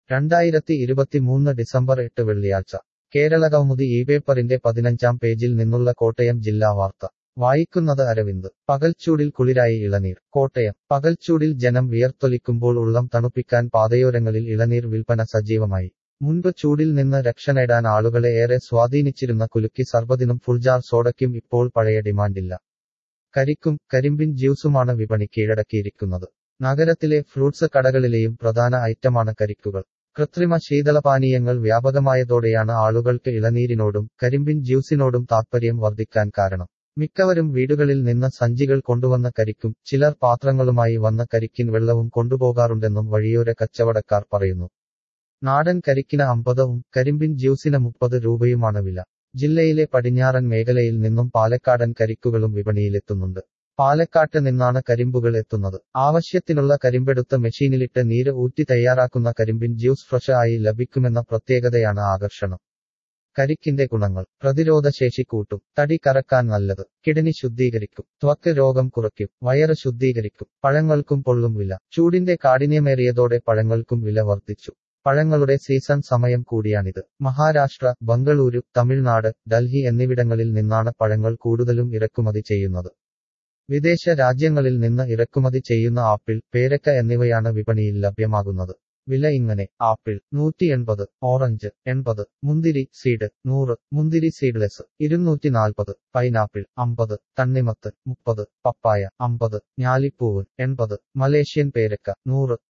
രണ്ടായിരത്തി ഇരുപത്തിമൂന്ന് ഡിസംബർ എട്ട് വെള്ളിയാഴ്ച കേരള കൗമുദി ഈ പേപ്പറിന്റെ പതിനഞ്ചാം പേജിൽ നിന്നുള്ള കോട്ടയം ജില്ലാ വാർത്ത വായിക്കുന്നത് അരവിന്ദ് പകൽച്ചൂടിൽ കുളിരായി ഇളനീർ കോട്ടയം പകൽച്ചൂടിൽ ജനം വിയർത്തൊലിക്കുമ്പോൾ ഉള്ളം തണുപ്പിക്കാൻ പാതയോരങ്ങളിൽ ഇളനീർ വിൽപ്പന സജീവമായി മുൻപ് ചൂടിൽ നിന്ന് രക്ഷ നേടാൻ ആളുകളെ ഏറെ സ്വാധീനിച്ചിരുന്ന കുലുക്കി സർബതിനും ഫുൾജാർ സോഡയ്ക്കും ഇപ്പോൾ പഴയ ഡിമാൻഡില്ല കരിക്കും കരിമ്പിൻ ജ്യൂസുമാണ് വിപണി കീഴടക്കിയിരിക്കുന്നത് നഗരത്തിലെ ഫ്രൂട്ട്സ് കടകളിലെയും പ്രധാന ഐറ്റമാണ് കരിക്കുകൾ കൃത്രിമ ശീതളപാനീയങ്ങൾ വ്യാപകമായതോടെയാണ് ആളുകൾക്ക് ഇളനീരിനോടും കരിമ്പിൻ ജ്യൂസിനോടും താത്പര്യം വർദ്ധിക്കാൻ കാരണം മിക്കവരും വീടുകളിൽ നിന്ന് സഞ്ചികൾ കൊണ്ടുവന്ന കരിക്കും ചിലർ പാത്രങ്ങളുമായി വന്ന കരിക്കിൻ വെള്ളവും കൊണ്ടുപോകാറുണ്ടെന്നും വഴിയോര കച്ചവടക്കാർ പറയുന്നു നാടൻ കരിക്കിന് അമ്പതവും കരിമ്പിൻ ജ്യൂസിന് മുപ്പത് രൂപയുമാണ് വില ജില്ലയിലെ പടിഞ്ഞാറൻ മേഖലയിൽ നിന്നും പാലക്കാടൻ കരിക്കുകളും വിപണിയിലെത്തുന്നുണ്ട് പാലക്കാട്ട് നിന്നാണ് കരിമ്പുകൾ എത്തുന്നത് ആവശ്യത്തിനുള്ള കരിമ്പെടുത്ത് മെഷീനിലിട്ട് നീര് ഊറ്റി തയ്യാറാക്കുന്ന കരിമ്പിൻ ജ്യൂസ് ഫ്രഷ് ആയി ലഭിക്കുമെന്ന പ്രത്യേകതയാണ് ആകർഷണം കരിക്കിന്റെ ഗുണങ്ങൾ പ്രതിരോധശേഷി കൂട്ടും തടി കറക്കാൻ നല്ലത് കിഡനി ശുദ്ധീകരിക്കും ത്വക്ക് രോഗം കുറയ്ക്കും വയറ് ശുദ്ധീകരിക്കും പഴങ്ങൾക്കും പൊള്ളും വില ചൂടിന്റെ കാഠിന്യമേറിയതോടെ പഴങ്ങൾക്കും വില വർദ്ധിച്ചു പഴങ്ങളുടെ സീസൺ സമയം കൂടിയാണിത് മഹാരാഷ്ട്ര ബംഗളൂരു തമിഴ്നാട് ഡൽഹി എന്നിവിടങ്ങളിൽ നിന്നാണ് പഴങ്ങൾ കൂടുതലും ഇറക്കുമതി ചെയ്യുന്നത് വിദേശ രാജ്യങ്ങളിൽ നിന്ന് ഇറക്കുമതി ചെയ്യുന്ന ആപ്പിൾ പേരക്ക എന്നിവയാണ് വിപണിയിൽ ലഭ്യമാകുന്നത് വില ഇങ്ങനെ ആപ്പിൾ നൂറ്റി എൺപത് ഓറഞ്ച് എൺപത് മുന്തിരി സീഡ് നൂറ് മുന്തിരി സീഡ്ലെസ് ഇരുന്നൂറ്റി നാൽപ്പത് പൈനാപ്പിൾ അമ്പത് തണ്ണിമത്ത് മുപ്പത് പപ്പായ അമ്പത് ഞാലിപ്പൂവ് എൺപത് മലേഷ്യൻ പേരക്ക നൂറ്